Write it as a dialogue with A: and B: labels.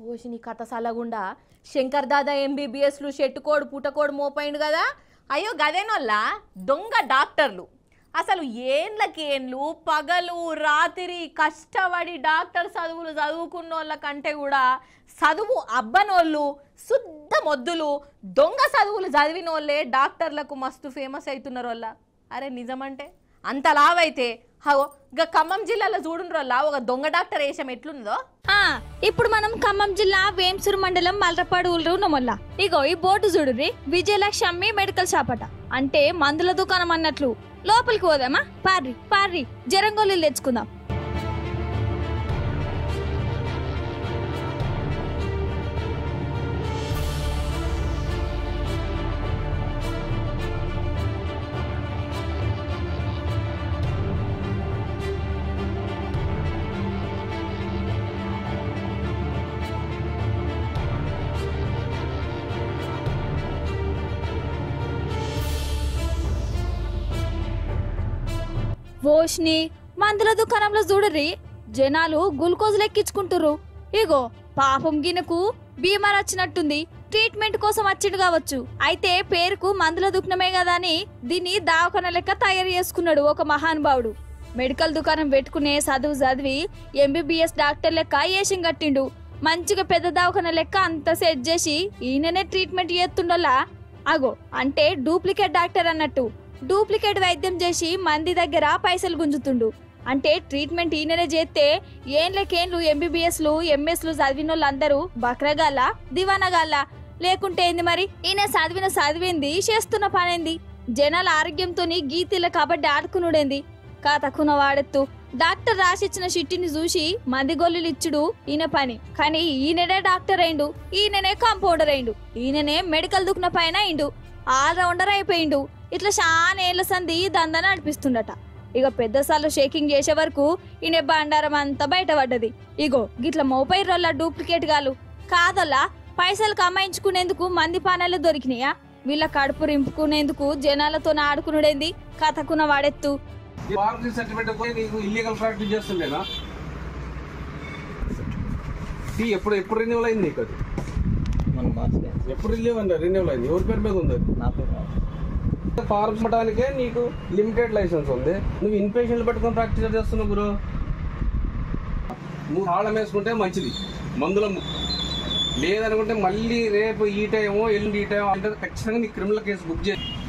A: OC నీ కథ సలగుండా శంకర్ దాదా ఎంబీబీఎస్లు షెట్టుకోడు పుట్టకోడు మోపోయిండు కదా అయ్యో గదేనోళ్ళ దొంగ డాక్టర్లు అసలు ఏండ్లకేండ్లు పగలు రాత్రి కష్టపడి డాక్టర్ చదువులు చదువుకున్న వాళ్ళ కంటే కూడా చదువు అబ్బనోళ్ళు శుద్ధ మొద్దులు దొంగ చదువులు చదివిన వాళ్ళే డాక్టర్లకు మస్తు ఫేమస్ అవుతున్నారు వాళ్ళ అరే నిజమంటే అంత లావైతే హో ఇక ఖమ్మం జిల్లాలో చూడుండ్రోల్లా ఒక దొంగ డాక్టర్ వేషం ఎట్లుందో
B: ఆ ఇప్పుడు మనం ఖమ్మం జిల్లా వేంసూరు మండలం మల్రపాడు ఊరు నమొల్ల ఇగో ఈ బోర్డు చూడుర్రి విజయలక్ష్మి మెడికల్ షాప్ అట అంటే మందుల దుకాణం అన్నట్లు లోపలికి పోదామా పార్రి పార్రి జరంగోళ్ళు తెచ్చుకుందాం ఓష్ని మందుల దుకాణంలో చూడర్రి జనాలు గ్లూకోజ్ లెక్కించుకుంటుర్రు ఇగో పాపం గినకు బీమార్ వచ్చినట్టుంది ట్రీట్మెంట్ కోసం వచ్చిండు కావచ్చు అయితే పేరుకు మందుల దుకాణమే కదా అని దీన్ని దావకన లెక్క తయారు చేసుకున్నాడు ఒక మహానుభావుడు మెడికల్ దుకాణం పెట్టుకునే చదువు చదివి ఎంబీబీఎస్ డాక్టర్ లెక్క ఏషం కట్టిండు మంచిగా పెద్ద దవాఖాన లెక్క అంత సెట్ చేసి ఈయననే ట్రీట్మెంట్ చేస్తుండలా అగో అంటే డూప్లికేట్ డాక్టర్ అన్నట్టు డూప్లికేట్ వైద్యం చేసి మంది దగ్గర పైసలు గుంజుతుండు అంటే ట్రీట్మెంట్ ఈయననే చేస్తే ఏండ్లకేండ్లు ఎంబీబీఎస్లు ఎంఎస్లు చదివిన వాళ్ళందరూ బక్రగాల దివానగాల లేకుంటే ఏంది మరి ఈయన చదివిన చదివింది చేస్తున్న పనేంది జనాల ఆరోగ్యంతో గీతీల కాబట్టి ఆడుకునుడేంది కాతకున వాడెత్తు డాక్టర్ రాసిచ్చిన చిట్టిని చూసి మంది గొల్లులు ఇచ్చుడు ఈయన పని కానీ ఈయననే డాక్టర్ అయిండు ఈయననే కాంపౌండర్ అయిండు ఈయననే మెడికల్ దుకున పైన అయిండు ఆల్ రౌండర్ అయిపోయిండు ఇట్లా చాలా ఏళ్ల సంది దందా నడిపిస్తుండట ఇక పెద్ద సార్లు షేకింగ్ చేసే వరకు ఈయన బండారం అంతా బయటపడ్డది ఇగో గిట్ల మోపై రోళ్ళ డూప్లికేట్ గాలు కాదల్లా పైసలు కమాయించుకునేందుకు మంది పానాలు దొరికినాయా వీళ్ళ కడుపు రింపుకునేందుకు జనాలతో ఆడుకునుడేంది కథకున వాడెత్తు
C: ఫార్మసీ సర్టిఫికేట్ కూడా నీకు ఇల్లీగల్ ప్రాక్టీస్ చేస్తుండేనా ఈ ఎప్పుడు ఎప్పుడు రెన్యూవల్ అయింది నీకు అది
D: మన మార్చలే
C: ఎప్పుడు రిలీవ్ అండి రెన్యూవల్ అయింది ఎవరి పేరు మీద ఉంది అది
D: నా పేరు రాదు.
C: ఫార్మ్స్ ఇవ్వడానికే నీకు లిమిటెడ్ లైసెన్స్ ఉంది నువ్వు ఇన్ పేషెంట్లు పెట్టుకొని ప్రాక్టీస్ చేస్తున్నావు గురు నువ్వు తాళం వేసుకుంటే మంచిది మందుల ము- లేదనుకుంటే మళ్ళీ రేపు ఈ టైమో ఎల్లుండి ఈ టైం అంటే ఖచ్చితంగా నీ క్రిమినల్ కేసు బుక్ చేసి